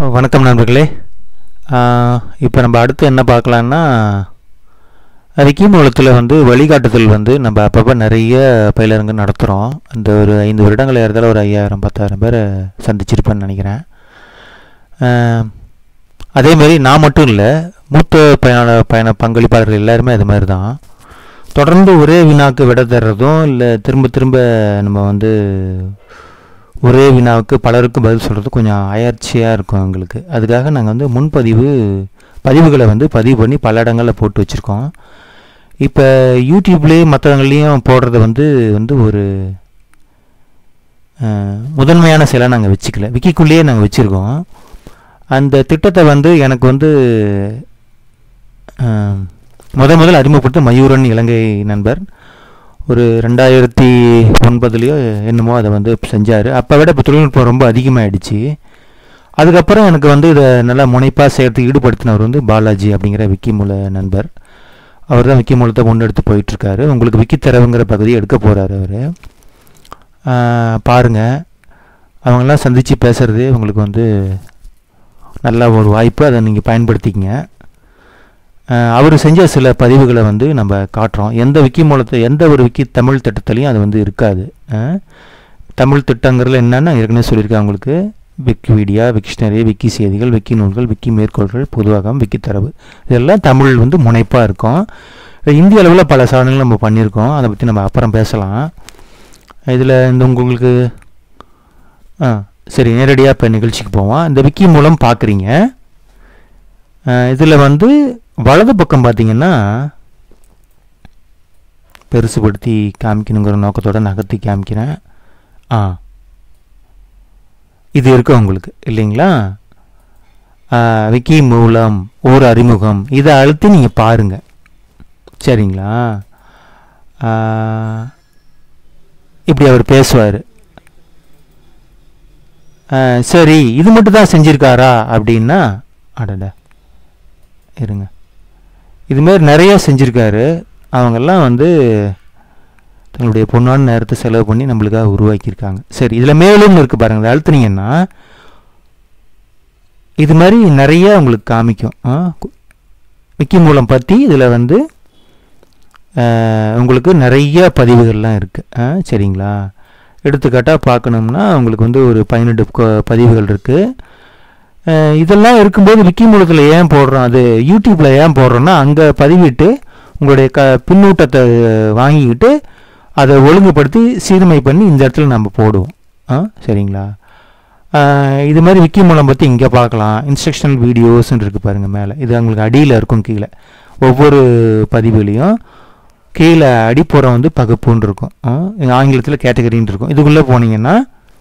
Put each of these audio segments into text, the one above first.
வணக்கம் நண்பர்களே இப்போ நம்ம அடுத்து என்ன பார்க்கலான்னா விக்கி மூலத்தில் வந்து வழிகாட்டுதல் வந்து நம்ம அப்பப்போ நிறைய பயிலரங்கு நடத்துகிறோம் இந்த ஒரு ஐந்து வருடங்கள் ஏறதால ஒரு ஐயாயிரம் பத்தாயிரம் பேரை சந்திச்சிருப்பேன்னு நினைக்கிறேன் ஆஹ், அதே மாதிரி நான் மட்டும் இல்லை மூத்த பயனாள பயண பங்களிப்பாளர்கள் எல்லாருமே அது மாதிரி தான் தொடர்ந்து ஒரே வினாக்கு விட தர்றதும் இல்லை திரும்ப திரும்ப நம்ம வந்து ஒரே வினாவுக்கு பலருக்கு பதில் சொல்கிறது கொஞ்சம் அயற்சியாக இருக்கும் எங்களுக்கு அதுக்காக நாங்கள் வந்து முன்பதிவு பதிவுகளை வந்து பதிவு பண்ணி பல இடங்களில் போட்டு வச்சுருக்கோம் இப்போ யூடியூப்லேயும் மற்றவங்களையும் போடுறது வந்து வந்து ஒரு அஹ், முதன்மையான செயலாக நாங்கள் வச்சுக்கல விக்கிக்குள்ளேயே நாங்கள் வச்சுருக்கோம் அந்த திட்டத்தை வந்து எனக்கு வந்து அஹ், முத முதல் அறிமுகப்படுத்த மயூரன் இலங்கை நண்பர் ஒரு ரெண்டாயிரத்தி ஒன்பதுலேயோ என்னமோ அதை வந்து செஞ்சார் அப்போ விட இப்போ தொழில்நுட்பம் ரொம்ப அதிகமாகிடுச்சு அதுக்கப்புறம் எனக்கு வந்து இதை நல்லா முனைப்பாக சேர்த்து ஈடுபடுத்தினவர் வந்து பாலாஜி அப்படிங்கிற விக்கிமூல நண்பர் அவர் தான் விக்கிமூலத்தை முன்னெடுத்து போயிட்டுருக்காரு உங்களுக்கு விக்கித்தரவுங்கிற பகுதியை எடுக்க போகிறாரு அவர் பாருங்கள் அவங்கெல்லாம் சந்தித்து பேசுகிறது உங்களுக்கு வந்து நல்ல ஒரு வாய்ப்பு அதை நீங்கள் பயன்படுத்திக்கங்க அவர் செஞ்ச சில பதிவுகளை வந்து நம்ம காட்டுறோம் எந்த விக்கி மூலத்தை எந்த ஒரு விக்கி தமிழ் திட்டத்துலையும் அது வந்து இருக்காது அஹ், தமிழ் திட்டங்கிறதுல என்னென்னு ஏற்கனவே சொல்லியிருக்கேன் உங்களுக்கு விக்கிபீடியா விக்ஷனரி விக்கி செய்திகள் விக்கி நூல்கள் விக்கி மேற்கோள்கள் பொதுவாகம் விக்கி தரவு இதெல்லாம் தமிழ் வந்து முனைப்பாக இருக்கும் இந்திய அளவில் பல சாதனைகள் நம்ம பண்ணியிருக்கோம் அதை பற்றி நம்ம அப்புறம் பேசலாம் இதில் இந்த உங்களுக்கு ஆ சரி நேரடியாக இப்போ நிகழ்ச்சிக்கு போவோம் இந்த விக்கி மூலம் பார்க்குறீங்க இதில் வந்து வலது பக்கம் பார்த்தீங்கன்னா பெருசுபடுத்தி காமிக்கணுங்கிற நோக்கத்தோட நகர்த்தி காமிக்கிறேன் ஆ இது இருக்கு உங்களுக்கு இல்லைங்களா ஆ, விக்கி மூலம் ஒரு அறிமுகம் இதை அழுத்தி நீங்கள் பாருங்க சரிங்களா ஆ, இப்படி அவர் பேசுவார் சரி இது மட்டும் தான் செஞ்சிருக்காரா அப்படின்னா அடடா இருங்க இதுமாரி நிறைய செஞ்சுருக்காரு அவங்கெல்லாம் வந்து தங்களுடைய பொண்ணான நேரத்தை செலவு பண்ணி நம்மளுக்காக உருவாக்கியிருக்காங்க சரி இதில் மேலும் இருக்குது பாருங்கள் இதை அழுத்துனீங்கன்னா இது மாதிரி நிறைய உங்களுக்கு காமிக்கும் ஆ, கு- விக்கி மூலம் பற்றி இதில் வந்து அஹ், உங்களுக்கு நிறைய பதிவுகள்லாம் இருக்குது சரிங்களா எடுத்துக்காட்டாக பார்க்கணும்னா உங்களுக்கு வந்து ஒரு பதினெட்டு கொ- பதிவுகள் இருக்குது அஹ் இதெல்லாம் இருக்கும்போது விக்கி மூலத்தில் ஏன் போடுறோம் அது யூடியூப்பில் ஏன் போடுறோன்னா அங்கே பதிவிட்டு உங்களுடைய க பின்னூட்டத்தை வாங்கிக்கிட்டு அதை ஒழுங்குபடுத்தி சீர்மை பண்ணி இந்த இடத்துல நம்ம போடுவோம் ஆ சரிங்களா அஹ் இது மாதிரி விக்கி மூலம் பற்றி இங்கே பார்க்கலாம் இன்ஸ்ட்ரக்ஷனல் வீடியோஸ்ன்னு இருக்குது பாருங்கள் மேலே இது உங்களுக்கு அடியில் இருக்கும் கீழே ஒவ்வொரு பதிவுலையும் கீழே அடிப்புறம் வந்து பகுப்புன்னு இருக்கும் ஆங்கிலத்தில் கேட்டகரின்னு இருக்கும் இதுக்குள்ளே போனீங்கன்னா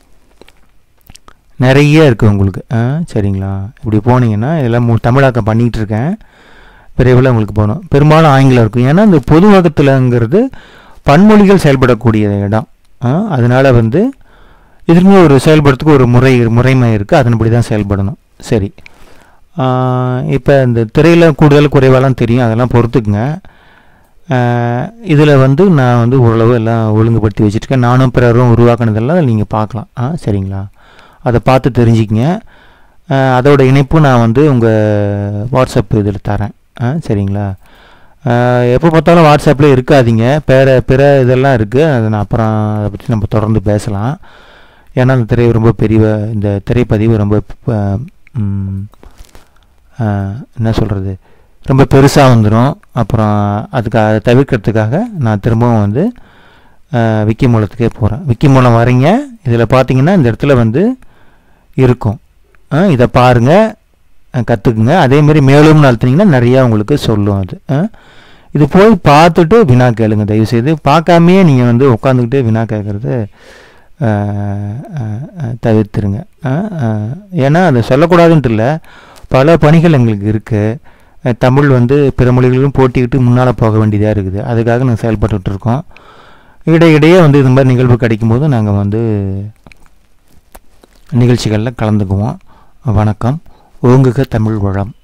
நிறைய இருக்குது உங்களுக்கு ஆ சரிங்களா இப்படி போனீங்கன்னா இதெல்லாம் மு தமிழாக்கம் பண்ணிகிட்டு இருக்கேன் விரைவில் உங்களுக்கு போகணும் பெரும்பாலும் ஆங்கிலம் இருக்கும் ஏன்னா இந்த பொதுவகத்தில்ங்கிறது பன்மொழிகள் செயல்படக்கூடிய இடம் ஆ அதனால் வந்து இதுக்குமே ஒரு செயல்படுறதுக்கு ஒரு முறை முறைமை இருக்குது அதன்படி தான் செயல்படணும் சரி இப்போ இந்த திரையில் கூடுதல் குறைவாலாம் தெரியும் அதெல்லாம் பொறுத்துக்குங்க இதில் வந்து நான் வந்து ஓரளவு எல்லாம் ஒழுங்குபடுத்தி வச்சுருக்கேன் நானும் பிறரும் உருவாக்குனதெல்லாம் நீங்கள் பார்க்கலாம் ஆ சரிங்களா அதை பார்த்து தெரிஞ்சுக்கங்க அஹ் அதோட இணைப்பு நான் வந்து உங்கள் வாட்ஸ்அப் இதில் தரேன் ஆ சரிங்களா அஹ் எப்போ பார்த்தாலும் வாட்ஸ்அப்பில் இருக்காதீங்க பிற பிற இதெல்லாம் இருக்குது அதை நான் அப்புறம் அதை பற்றி நம்ம தொடர்ந்து பேசலாம் ஏன்னா அந்த திரை ரொம்ப பெரிய இந்த திரைப்பதிவு ரொம்ப அஹ், ம், அஹ், என்ன சொல்கிறது ரொம்ப பெருசாக வந்துடும் அப்புறம் அதுக்கு அதை தவிர்க்கிறதுக்காக நான் திரும்பவும் வந்து அஹ், விக்கி மூலத்துக்கே போகிறேன் விக்கி மூலம் வரீங்க இதில் பார்த்தீங்கன்னா இந்த இடத்துல வந்து இருக்கும் அஹ், இதை பாருங்கள் கற்றுக்குங்க அதேமாரி மேலும் அழுத்தினீங்கன்னா நிறையா உங்களுக்கு சொல்லும் அது அஹ். இது போய் பார்த்துட்டு வினா கேளுங்க தயவுசெய்து பார்க்காமையே நீங்கள் வந்து உட்காந்துக்கிட்டு வினா கேட்குறது தவிர்த்துருங்க அஹ், அஹ், ஏன்னா அதை சொல்லக்கூடாதுன்ட்டு இல்லை பல பணிகள் எங்களுக்கு இருக்குது தமிழ் வந்து பிற மொழிகளிலும் போட்டிக்கிட்டு முன்னால் போக வேண்டியதாக இருக்குது அதுக்காக நாங்கள் செயல்பட்டுட்டு இருக்கோம் இடையிடையே வந்து இது மாதிரி நிகழ்வு கிடைக்கும்போது நாங்கள் வந்து நிகழ்ச்சிகளில் கலந்துக்குவோம் வணக்கம் ஓங்குக தமிழ் வளம்